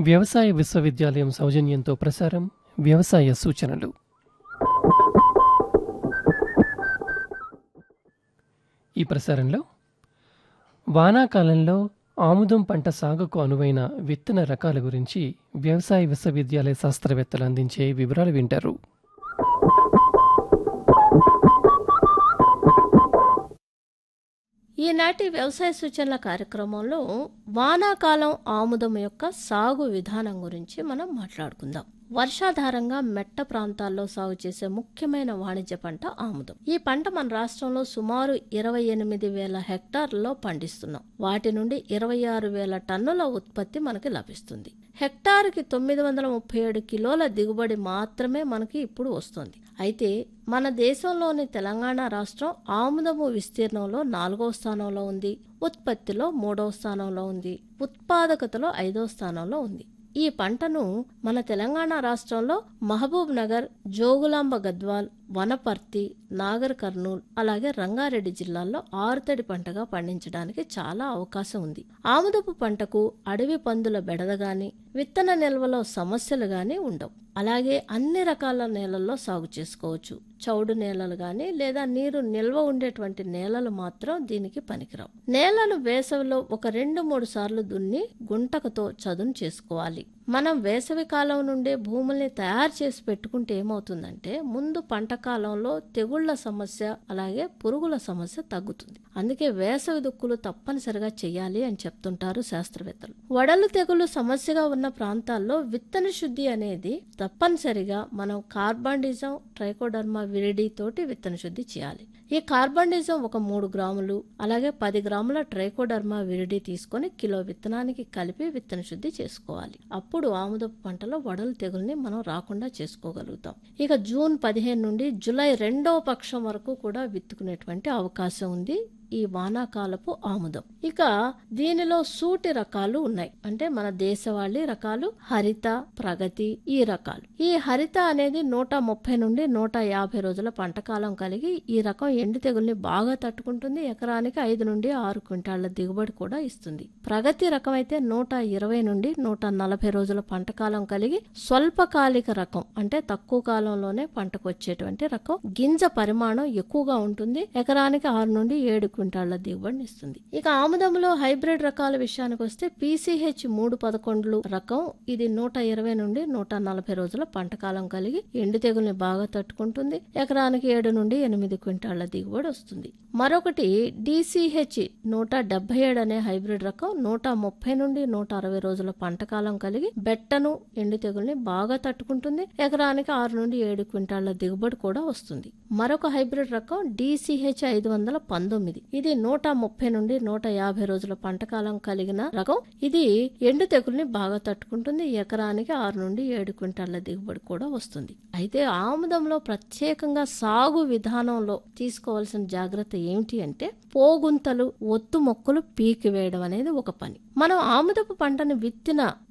వ్యవసాయ విశ్వవిద్యాలయం సౌజన్యంతో ప్రసారం వ్యవసాయ సూచనలు ఈ ప్రసారంలో వానాకాలంలో ఆముదం పంట సాగుకు అనువైన విత్తన రకాల గురించి వ్యవసాయ విశ్వవిద్యాలయ శాస్త్రవేత్తలు అందించే వివరాలు వింటారు ఈనాటి వ్యవసాయ సూచనల కార్యక్రమంలో వానాకాలం ఆముదం యొక్క సాగు విధానం గురించి మనం మాట్లాడుకుందాం వర్షాధారంగా మెట్ట ప్రాంతాల్లో సాగు చేసే ముఖ్యమైన వాణిజ్య పంట ఆముదం ఈ పంట మన రాష్ట్రంలో సుమారు ఇరవై ఎనిమిది వేల హెక్టార్లలో పండిస్తున్నాం వాటి నుండి ఇరవై ఆరు వేల టన్నుల ఉత్పత్తి మనకి లభిస్తుంది హెక్టార్కి తొమ్మిది వందల ముప్పై ఏడు కిలోల దిగుబడి మాత్రమే మనకి ఇప్పుడు వస్తుంది అయితే మన దేశంలోని తెలంగాణ రాష్ట్రం ఆముదము విస్తీర్ణంలో నాలుగవ స్థానంలో ఉంది ఉత్పత్తిలో మూడవ స్థానంలో ఉంది ఉత్పాదకతలో ఐదవ స్థానంలో ఉంది ఈ పంటను మన తెలంగాణ రాష్ట్రంలో మహబూబ్ నగర్ జోగులాంబ గద్వాల్ వనపర్తి నాగర్ కర్నూల్ అలాగే రంగారెడ్డి జిల్లాల్లో ఆరుతడి పంటగా పండించడానికి చాలా అవకాశం ఉంది ఆముదపు పంటకు అడవి పందుల బెడద గాని విత్తన నిల్వలో సమస్యలు గాని ఉండవు అలాగే అన్ని రకాల నేలల్లో సాగు చేసుకోవచ్చు చౌడు నేలలు గాని లేదా నీరు నిల్వ ఉండేటువంటి నేలలు మాత్రం దీనికి పనికిరావు నేలను వేసవిలో ఒక రెండు మూడు సార్లు దున్ని గుంటకతో చదును చేసుకోవాలి మనం వేసవి కాలం నుండే భూముల్ని తయారు చేసి పెట్టుకుంటే ఏమవుతుందంటే ముందు పంట కాలంలో తెగుళ్ల సమస్య అలాగే పురుగుల సమస్య తగ్గుతుంది అందుకే వేసవి దుక్కులు తప్పనిసరిగా చేయాలి అని చెప్తుంటారు శాస్త్రవేత్తలు వడలు తెగులు సమస్యగా ఉన్న ప్రాంతాల్లో విత్తన శుద్ధి అనేది తప్పనిసరిగా మనం కార్బాండిజం ట్రైకోడర్మా విరిడి తోటి విత్తన శుద్ధి చేయాలి ఈ కార్బాండిజం ఒక మూడు గ్రాములు అలాగే పది గ్రాముల ట్రైకోడర్మా విరిడి తీసుకొని కిలో విత్తనానికి కలిపి విత్తన శుద్ధి చేసుకోవాలి అప్పుడు ఆముదపు పంటలో వడలు తెగుల్ని మనం రాకుండా చేసుకోగలుగుతాం ఇక జూన్ పదిహేను నుండి జూలై రెండవ పక్షం వరకు కూడా విత్తుకునేటువంటి అవకాశం ఉంది ఈ వానాకాలపు ఆముదం ఇక దీనిలో సూటి రకాలు ఉన్నాయి అంటే మన దేశవాళీ రకాలు హరిత ప్రగతి ఈ రకాలు ఈ హరిత అనేది నూట ముప్పై నుండి నూట యాభై రోజుల పంటకాలం కలిగి ఈ రకం ఎండు తెగుల్ని బాగా తట్టుకుంటుంది ఎకరానికి ఐదు నుండి ఆరు క్వింటాళ్ల దిగుబడి కూడా ఇస్తుంది ప్రగతి రకం అయితే నూట ఇరవై నుండి నూట నలభై రోజుల పంటకాలం కలిగి స్వల్పకాలిక రకం అంటే తక్కువ కాలంలోనే పంటకు వచ్చేటువంటి రకం గింజ పరిమాణం ఎక్కువగా ఉంటుంది ఎకరానికి ఆరు నుండి ఏడు క్వింటాళ్ల దిగుబడిని ఇస్తుంది ఇక ఆముదంలో హైబ్రిడ్ రకాల విషయానికి వస్తే పీసీహెచ్ మూడు పదకొండులు రకం ఇది నూట ఇరవై నుండి నూట నలభై రోజుల పంటకాలం కలిగి ఎండు తెగుల్ని బాగా తట్టుకుంటుంది ఎకరానికి ఏడు నుండి ఎనిమిది క్వింటాళ్ల దిగుబడి వస్తుంది మరొకటి డిసిహెచ్ నూట డెబ్బై ఏడు అనే హైబ్రిడ్ రకం నూట ముప్పై నుండి నూట అరవై రోజుల పంటకాలం కలిగి బెట్టను ఎండు తెగుల్ని బాగా తట్టుకుంటుంది ఎకరానికి ఆరు నుండి ఏడు క్వింటాళ్ల దిగుబడి కూడా వస్తుంది మరొక హైబ్రిడ్ రకం డిసిహెచ్ ఐదు వందల పంతొమ్మిది ఇది నూట ముప్పై నుండి నూట యాభై రోజుల పంటకాలం కలిగిన రకం ఇది ఎండు తెగుల్ని బాగా తట్టుకుంటుంది ఎకరానికి ఆరు నుండి ఏడు క్వింటాళ్ల దిగుబడి కూడా వస్తుంది అయితే ఆముదంలో ప్రత్యేకంగా సాగు విధానంలో తీసుకోవాల్సిన జాగ్రత్త ఏమిటి అంటే పోగుంతలు ఒత్తు మొక్కలు పీకి వేయడం అనేది ఒక పని మనం ఆముదపు పంటను విత్తిన